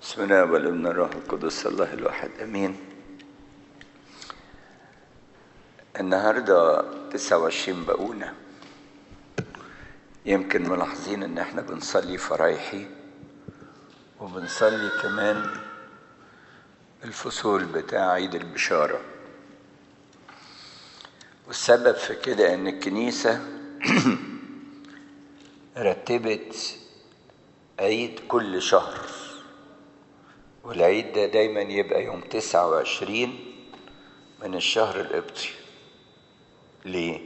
بسم الله والابن الروح القدس الله الواحد امين النهارده 29 بقونه يمكن ملاحظين ان احنا بنصلي فرايحي وبنصلي كمان الفصول بتاع عيد البشاره والسبب في كده ان الكنيسه رتبت عيد كل شهر والعيد ده دايما يبقى يوم تسعة وعشرين من الشهر القبطي ليه؟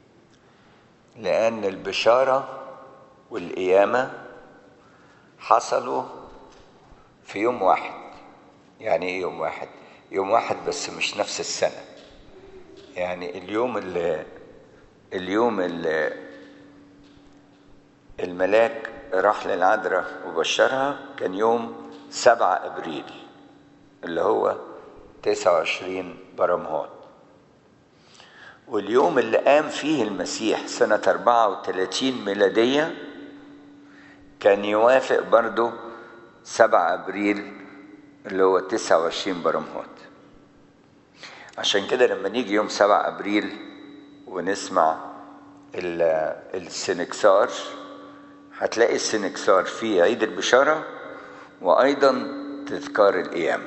لأن البشارة والقيامة حصلوا في يوم واحد يعني ايه يوم واحد؟ يوم واحد بس مش نفس السنة يعني اليوم اللي اليوم اللي الملاك راح للعذراء وبشرها كان يوم سبعة أبريل اللي هو تسعة وعشرين برمهان واليوم اللي قام فيه المسيح سنة أربعة وثلاثين ميلادية كان يوافق برضه سبعة أبريل اللي هو تسعة وعشرين برمهان عشان كده لما نيجي يوم سبعة أبريل ونسمع السنكسار هتلاقي السنكسار فيه عيد البشارة وأيضا تذكار القيامة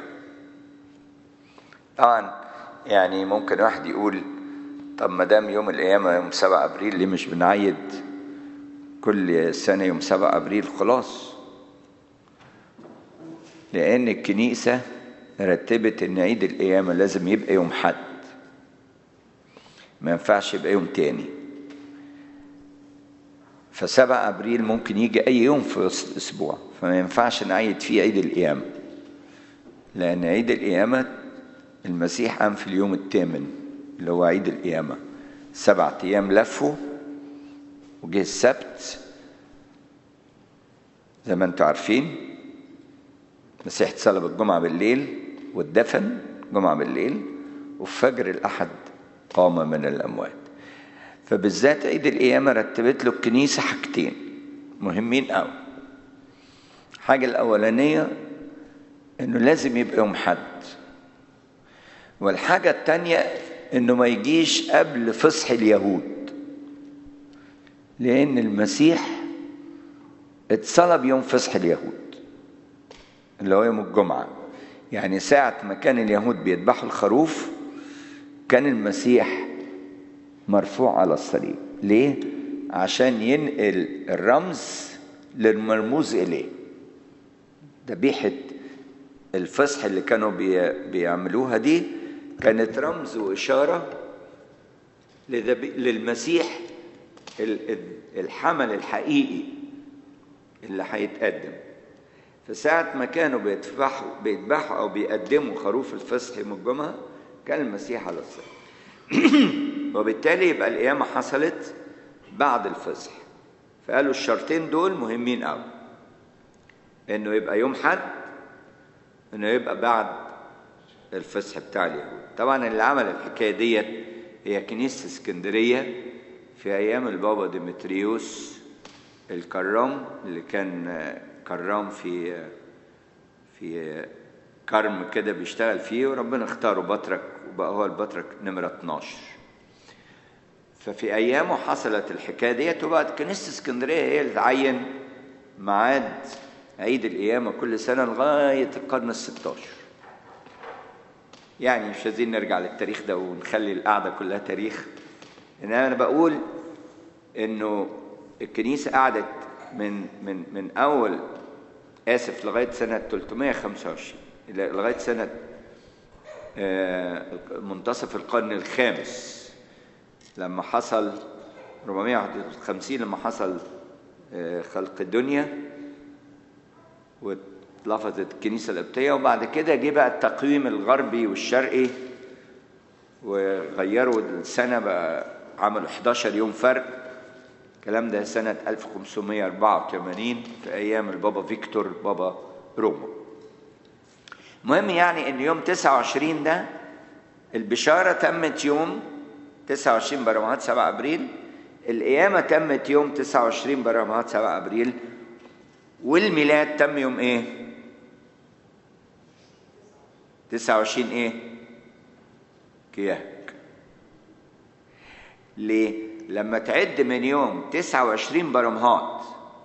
طبعا يعني ممكن واحد يقول طب ما دام يوم القيامة يوم 7 أبريل ليه مش بنعيد كل سنة يوم 7 أبريل خلاص لأن الكنيسة رتبت إن عيد القيامة لازم يبقى يوم حد ما ينفعش يبقى يوم تاني فسبع أبريل ممكن يجي أي يوم في الأسبوع فما ينفعش نعيد فيه عيد القيامة لأن عيد القيامة المسيح قام في اليوم الثامن اللي هو عيد القيامة سبعة أيام لفوا وجه السبت زي ما انتم عارفين المسيح اتصلب الجمعة بالليل واتدفن جمعة بالليل وفي فجر الأحد قام من الأموات فبالذات عيد القيامة رتبت له الكنيسة حاجتين مهمين قوي الحاجة الأولانية إنه لازم يبقى يوم حد والحاجة التانية إنه ما يجيش قبل فصح اليهود لأن المسيح اتصلب يوم فصح اليهود اللي هو يوم الجمعة يعني ساعة ما كان اليهود بيذبحوا الخروف كان المسيح مرفوع على الصليب ليه عشان ينقل الرمز للمرموز اليه ذبيحه الفصح اللي كانوا بي بيعملوها دي كانت رمز واشاره للمسيح الحمل الحقيقي اللي هيتقدم فساعة ما كانوا بيذبحوا بيذبحوا او بيقدموا خروف الفصح يوم الجمعه كان المسيح على الصليب وبالتالي يبقى القيامة حصلت بعد الفصح فقالوا الشرطين دول مهمين قوي انه يبقى يوم حد انه يبقى بعد الفصح بتاع اليهود طبعا اللي عمل الحكايه ديت هي كنيسه اسكندريه في ايام البابا ديمتريوس الكرام اللي كان كرام في في كرم كده بيشتغل فيه وربنا اختاره بطرك وبقى هو البطرك نمره 12 ففي ايامه حصلت الحكايه ديت وبقت كنيسه اسكندريه هي اللي تعين ميعاد عيد القيامه كل سنه لغايه القرن ال 16 يعني مش عايزين نرجع للتاريخ ده ونخلي القعده كلها تاريخ ان انا بقول انه الكنيسه قعدت من من من اول اسف لغايه سنه 325 لغايه سنه منتصف القرن الخامس لما حصل 451 لما حصل خلق الدنيا واتلفظت الكنيسه القبطيه وبعد كده جه بقى التقويم الغربي والشرقي وغيروا السنه بقى عملوا 11 يوم فرق الكلام ده سنه 1584 في ايام البابا فيكتور بابا روما المهم يعني ان يوم 29 ده البشاره تمت يوم 29 برمهات 7 ابريل القيامه تمت يوم 29 برمهات 7 ابريل والميلاد تم يوم ايه 29 ايه كياك ليه لما تعد من يوم 29 برمهات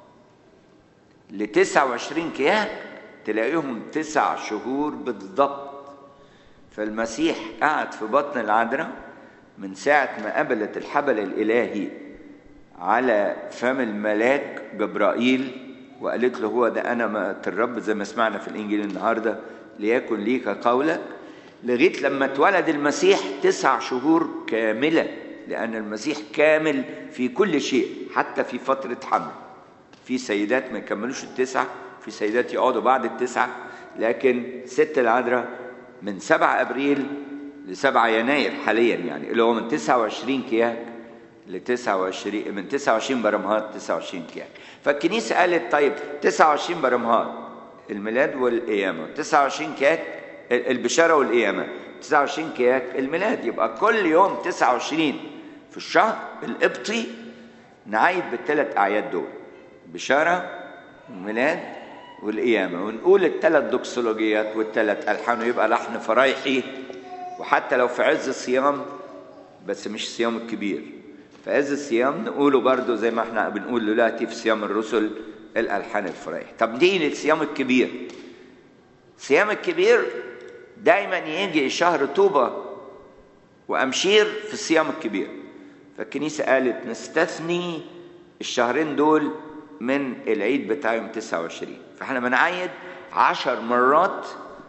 ل 29 كياك تلاقيهم تسع شهور بالضبط فالمسيح قعد في بطن العذراء من ساعة ما قبلت الحبل الإلهي على فم الملاك جبرائيل وقالت له هو ده أنا مات الرب زي ما سمعنا في الإنجيل النهاردة ليكن ليك قولك لغاية لما اتولد المسيح تسع شهور كاملة لأن المسيح كامل في كل شيء حتى في فترة حمل في سيدات ما يكملوش التسعة في سيدات يقعدوا بعد التسعة لكن ست العذراء من 7 أبريل ل 7 يناير حاليا يعني اللي هو من 29 كياك ل 29 من 29 برمهات 29 كياك فالكنيسة قالت طيب 29 برمهات الميلاد والقيامة 29 كياك البشارة والقيامة 29 كياك الميلاد يبقى كل يوم 29 في الشهر القبطي نعيد بالثلاث أعياد دول بشارة والميلاد والقيامة ونقول الثلاث دوكسولوجيات والثلاث ألحان ويبقى لحن فرايحي وحتى لو في عز الصيام بس مش الصيام الكبير في عز الصيام نقوله برضو زي ما احنا بنقول دلوقتي في صيام الرسل الألحان الفرايحي طب دي الصيام الكبير الصيام الكبير دايما يجي شهر طوبة وأمشير في الصيام الكبير فالكنيسة قالت نستثني الشهرين دول من العيد بتاع يوم 29 فاحنا بنعيد عشر مرات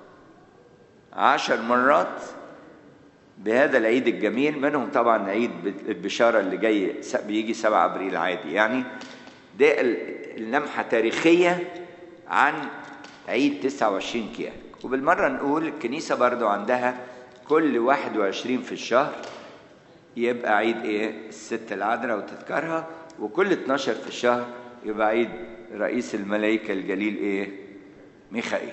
عشر مرات بهذا العيد الجميل منهم طبعا عيد البشارة اللي جاي بيجي 7 أبريل عادي يعني ده اللمحة تاريخية عن عيد 29 كياك وبالمرة نقول الكنيسة برضو عندها كل 21 في الشهر يبقى عيد ايه الست العذراء وتذكارها وكل 12 في الشهر يبقى عيد رئيس الملائكة الجليل ايه ميخائيل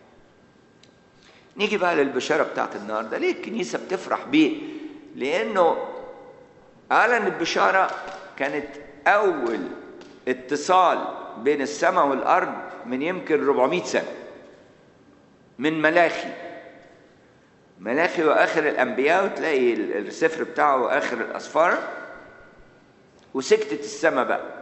نيجي بقى للبشارة بتاعت النهاردة ليه الكنيسة بتفرح بيه لأنه أعلن البشارة كانت أول اتصال بين السماء والأرض من يمكن 400 سنة من ملاخي ملاخي وآخر الأنبياء وتلاقي السفر بتاعه آخر الأسفار وسكتت السماء بقى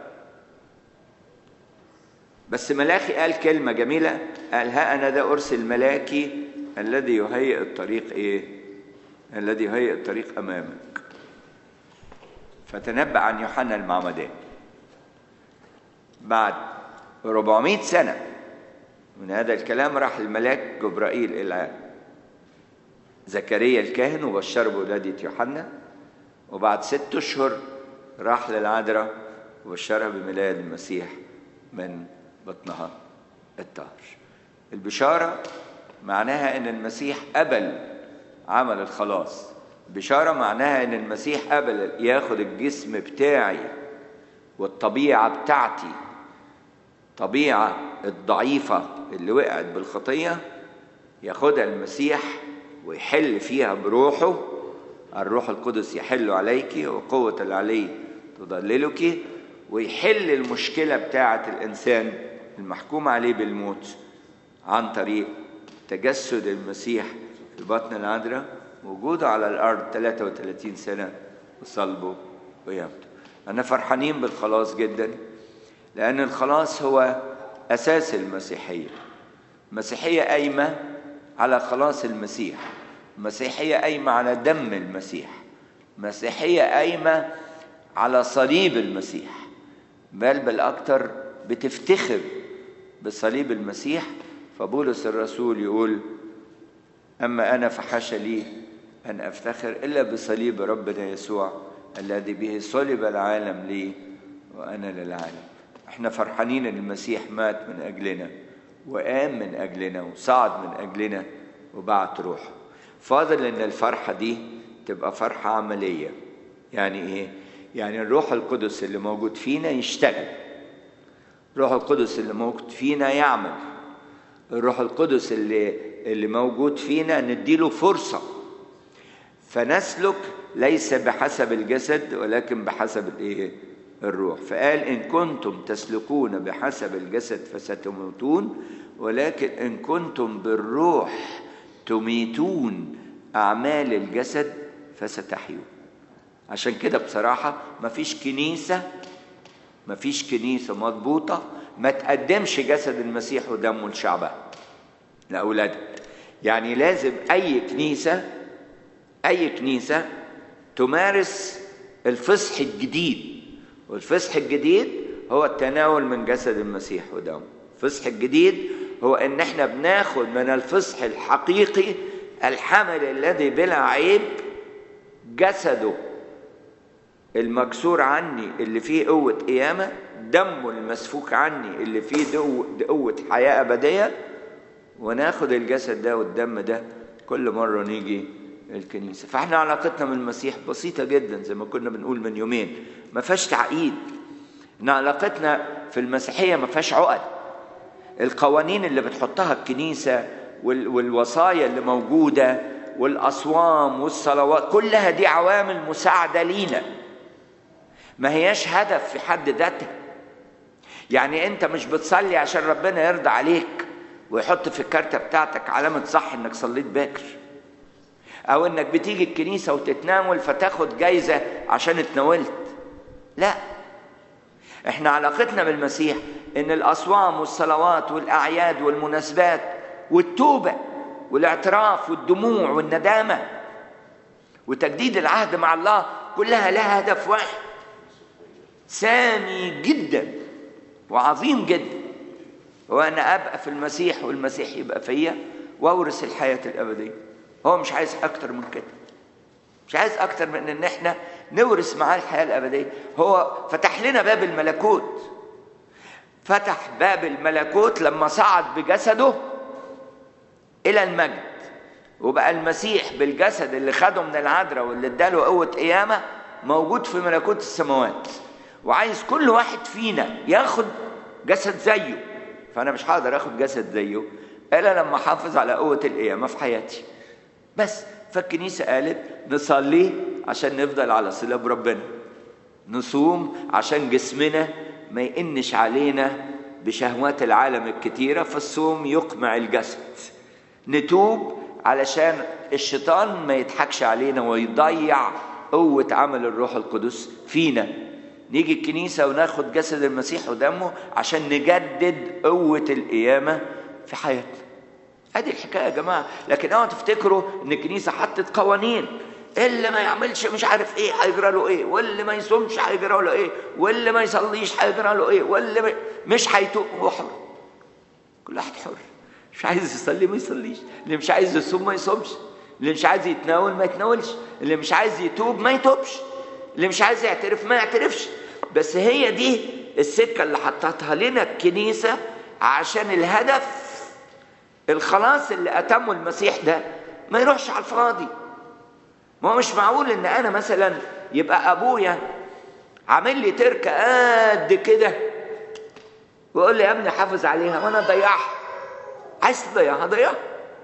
بس ملاخي قال كلمة جميلة قال ها أنا ذا أرسل ملاكي الذي يهيئ الطريق إيه؟ الذي يهيئ الطريق أمامك فتنبأ عن يوحنا المعمدان بعد 400 سنة من هذا الكلام راح الملاك جبرائيل إلى زكريا الكاهن وبشره بولادة يوحنا وبعد ست أشهر راح للعذراء وبشرها بميلاد المسيح من بطنها الطاهر البشارة معناها ان المسيح قبل عمل الخلاص بشارة معناها ان المسيح قبل ياخد الجسم بتاعي والطبيعة بتاعتي طبيعة الضعيفة اللي وقعت بالخطية ياخدها المسيح ويحل فيها بروحه الروح القدس يحل عليك وقوة العلي تضللك ويحل المشكلة بتاعة الإنسان المحكوم عليه بالموت عن طريق تجسد المسيح في بطن العذراء وجوده على الأرض 33 سنة وصلبه وقيامته أنا فرحانين بالخلاص جدا لأن الخلاص هو أساس المسيحية المسيحية قايمة على خلاص المسيح المسيحية قايمة على دم المسيح المسيحية قايمة على صليب المسيح بل بالأكثر بتفتخر بصليب المسيح فبولس الرسول يقول أما أنا فحاشا لي أن أفتخر إلا بصليب ربنا يسوع الذي به صلب العالم لي وأنا للعالم احنا فرحانين ان المسيح مات من أجلنا وقام من أجلنا وصعد من أجلنا وبعت روحه فاضل ان الفرحة دي تبقى فرحة عملية يعني ايه يعني الروح القدس اللي موجود فينا يشتغل الروح القدس اللي موجود فينا يعمل الروح القدس اللي اللي موجود فينا نديله فرصة فنسلك ليس بحسب الجسد ولكن بحسب الايه الروح فقال ان كنتم تسلكون بحسب الجسد فستموتون ولكن ان كنتم بالروح تميتون أعمال الجسد فستحيون عشان كده بصراحة مفيش كنيسة مفيش كنيسة مضبوطة ما تقدمش جسد المسيح ودمه لشعبها لأولادها يعني لازم أي كنيسة أي كنيسة تمارس الفصح الجديد والفصح الجديد هو التناول من جسد المسيح ودمه الفصح الجديد هو ان احنا بناخد من الفصح الحقيقي الحمل الذي بلا عيب جسده المكسور عني اللي فيه قوة قيامة دمه المسفوك عني اللي فيه قوة حياة أبدية وناخد الجسد ده والدم ده كل مرة نيجي الكنيسة فاحنا علاقتنا بالمسيح بسيطة جدا زي ما كنا بنقول من يومين ما فيهاش تعقيد ان علاقتنا في المسيحية ما فيهاش عقد القوانين اللي بتحطها الكنيسة والوصايا اللي موجودة والأصوام والصلوات كلها دي عوامل مساعدة لينا ما هياش هدف في حد ذاتها يعني انت مش بتصلي عشان ربنا يرضى عليك ويحط في الكارتة بتاعتك علامة صح انك صليت باكر او انك بتيجي الكنيسة وتتناول فتاخد جايزة عشان اتناولت لا احنا علاقتنا بالمسيح ان الاصوام والصلوات والاعياد والمناسبات والتوبه والاعتراف والدموع والندامه وتجديد العهد مع الله كلها لها هدف واحد سامي جدا وعظيم جدا هو انا ابقى في المسيح والمسيح يبقى فيا واورث الحياه الابديه هو مش عايز اكتر من كده مش عايز اكتر من ان احنا نورث معاه الحياه الابديه هو فتح لنا باب الملكوت فتح باب الملكوت لما صعد بجسده الى المجد وبقى المسيح بالجسد اللي خده من العذراء واللي اداله قوه قيامه موجود في ملكوت السماوات وعايز كل واحد فينا ياخد جسد زيه فانا مش هقدر اخد جسد زيه الا لما احافظ على قوه القيامه في حياتي بس فالكنيسه قالت نصلي عشان نفضل على صله بربنا نصوم عشان جسمنا ما يئنش علينا بشهوات العالم الكتيره فالصوم يقمع الجسد نتوب علشان الشيطان ما يضحكش علينا ويضيع قوه عمل الروح القدس فينا نيجي الكنيسه وناخد جسد المسيح ودمه عشان نجدد قوه القيامه في حياتنا ادي الحكايه يا جماعه لكن اوعوا تفتكروا ان الكنيسه حطت قوانين اللي ما يعملش مش عارف ايه هيجرى له ايه واللي ما يصومش هيجرى له ايه واللي ما يصليش هيجرى له ايه واللي ما مش هيتوب هو حر كل واحد حر مش عايز يصلي ما يصليش اللي مش عايز يصوم ما يصومش اللي مش عايز يتناول ما يتناولش اللي مش عايز يتوب ما يتوبش اللي مش عايز يعترف ما يعترفش بس هي دي السكه اللي حطتها لنا الكنيسه عشان الهدف الخلاص اللي اتمه المسيح ده ما يروحش على الفاضي ما هو مش معقول ان انا مثلا يبقى ابويا عامل لي تركه قد كده ويقول لي يا ابني حافظ عليها وانا اضيعها عايز تضيعها ضيعها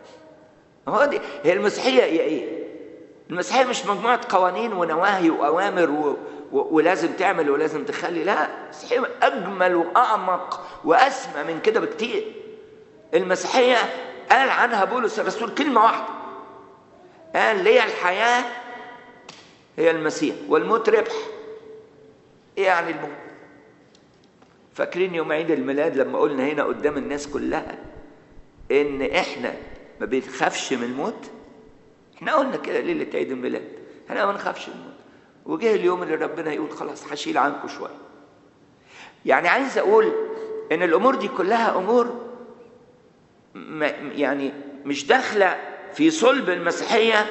هو دي هي المسيحيه هي ايه المسيحيه مش مجموعه قوانين ونواهي واوامر و... و... ولازم تعمل ولازم تخلي لا المسيحيه اجمل واعمق واسمى من كده بكتير المسيحيه قال عنها بولس الرسول كلمه واحده قال لي الحياه هي المسيح والموت ربح ايه يعني الموت فاكرين يوم عيد الميلاد لما قلنا هنا قدام الناس كلها ان احنا ما بنخافش من الموت احنا قلنا كده ليله عيد الميلاد احنا ما بنخافش من الموت وجه اليوم اللي ربنا يقول خلاص هشيل عنكم شويه يعني عايز اقول ان الامور دي كلها امور ما يعني مش داخله في صلب المسيحيه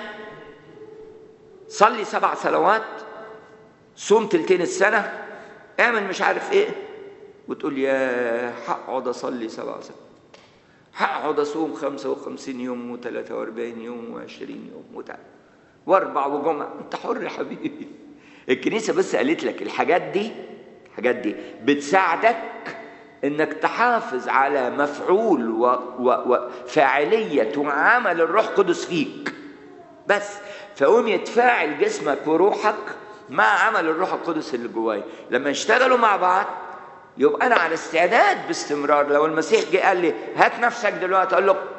صلي سبع صلوات صوم تلتين السنه اعمل مش عارف ايه وتقول يا هقعد اصلي سبع سنوات هقعد اصوم 55 يوم و43 يوم و20 يوم وتعب واربع وجمعه انت حر يا حبيبي الكنيسه بس قالت لك الحاجات دي الحاجات دي بتساعدك انك تحافظ على مفعول وفاعليه وعمل الروح القدس فيك بس فقوم يتفاعل جسمك وروحك مع عمل الروح القدس اللي جواي لما يشتغلوا مع بعض يبقى انا على استعداد باستمرار لو المسيح جه قال لي هات نفسك دلوقتي اقول له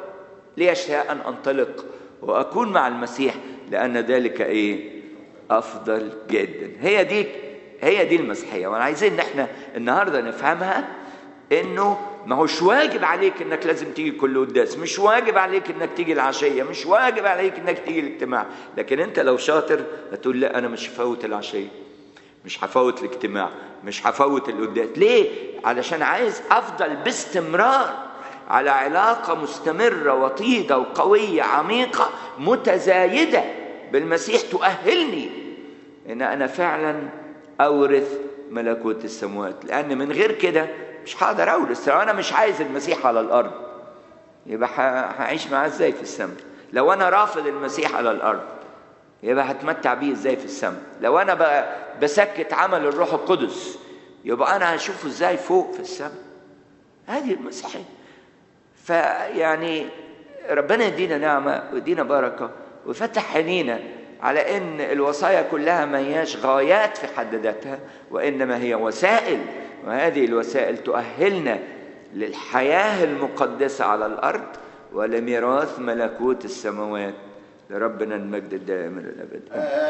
لي اشتهاء ان انطلق واكون مع المسيح لان ذلك ايه افضل جدا هي دي هي دي المسيحيه وانا عايزين ان احنا النهارده نفهمها انه ما هوش واجب عليك انك لازم تيجي كل قداس مش واجب عليك انك تيجي العشيه مش واجب عليك انك تيجي الاجتماع لكن انت لو شاطر هتقول لا انا مش هفوت العشيه مش هفوت الاجتماع مش هفوت القداس ليه علشان عايز افضل باستمرار على علاقة مستمرة وطيدة وقوية عميقة متزايدة بالمسيح تؤهلني ان انا فعلا اورث ملكوت السماوات لان من غير كده مش هقدر اورث لو انا مش عايز المسيح على الارض يبقى هعيش معاه ازاي في السماء لو انا رافض المسيح على الارض يبقى هتمتع بيه ازاي في السماء لو انا بقى بسكت عمل الروح القدس يبقى انا هشوفه ازاي فوق في السماء هذه المسيحيه فيعني ربنا يدينا نعمه ويدينا بركه ويفتح عينينا على ان الوصايا كلها ما هياش غايات في حد ذاتها وانما هي وسائل وهذه الوسائل تؤهلنا للحياه المقدسه على الارض ولميراث ملكوت السماوات لربنا المجد الدائم الى الابد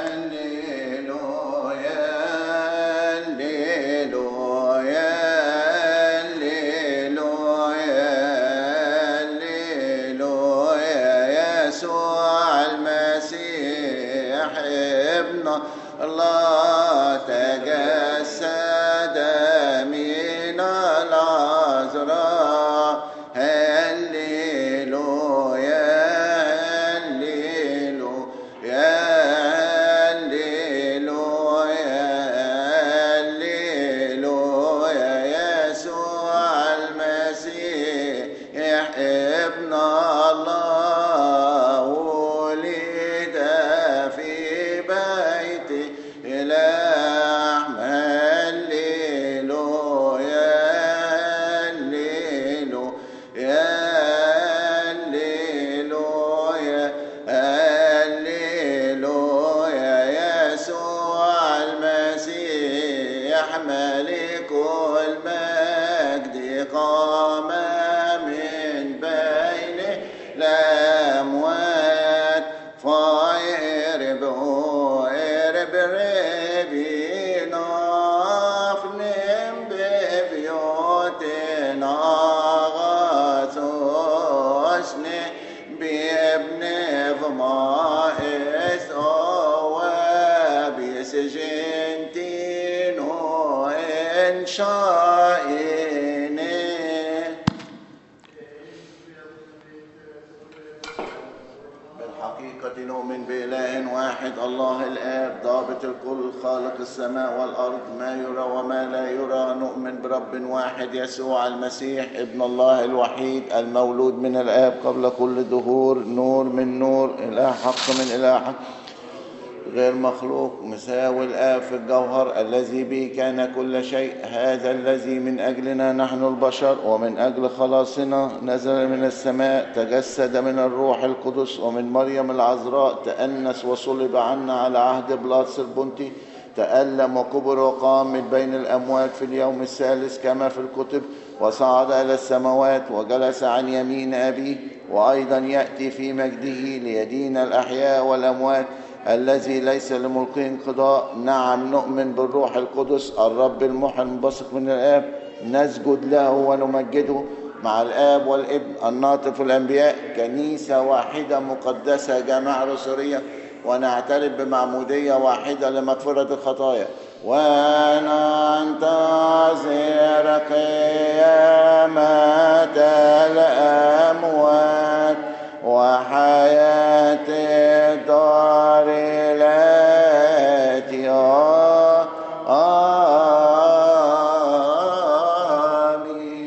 هللويا هللويا هللويا هللويا يسوع المسيح ابن الله تجسد من العذراء هللويا هللويا هللويا هللويا يسوع المسيح ابن الله ولد في بيت لحم هللويا هللويا هللويا هللويا يسوع المسيح ملك المجد قام من بين الأموات فايربوا ارب ربينا فنم ببيوتنا غاسوسني بابن فما بيسجنتينو إن شائني بالحقيقة نؤمن بإله واحد الله الآب ضابط الكل خالق السماء والأرض ما يرى وما لا يرى نؤمن برب واحد يسوع المسيح ابن الله الوحيد المولود من الآب قبل كل دهور نور من نور إله حق من إله حق غير مخلوق مساوي الآب في الجوهر الذي به كان كل شيء هذا الذي من أجلنا نحن البشر ومن أجل خلاصنا نزل من السماء تجسد من الروح القدس ومن مريم العذراء تأنس وصلب عنا على عهد بلاطس البنطي تألم وكبر وقام من بين الأموات في اليوم الثالث كما في الكتب وصعد إلى السماوات وجلس عن يمين أبيه وأيضا يأتي في مجده ليدين الأحياء والأموات الذي ليس لملقه انقضاء نعم نؤمن بالروح القدس الرب المحيي المنبثق من الآب نسجد له ونمجده مع الآب والابن الناطق في الأنبياء كنيسة واحدة مقدسة جامعة رسولية ونعترف بمعمودية واحدة لمغفرة الخطايا وننتظر قيامة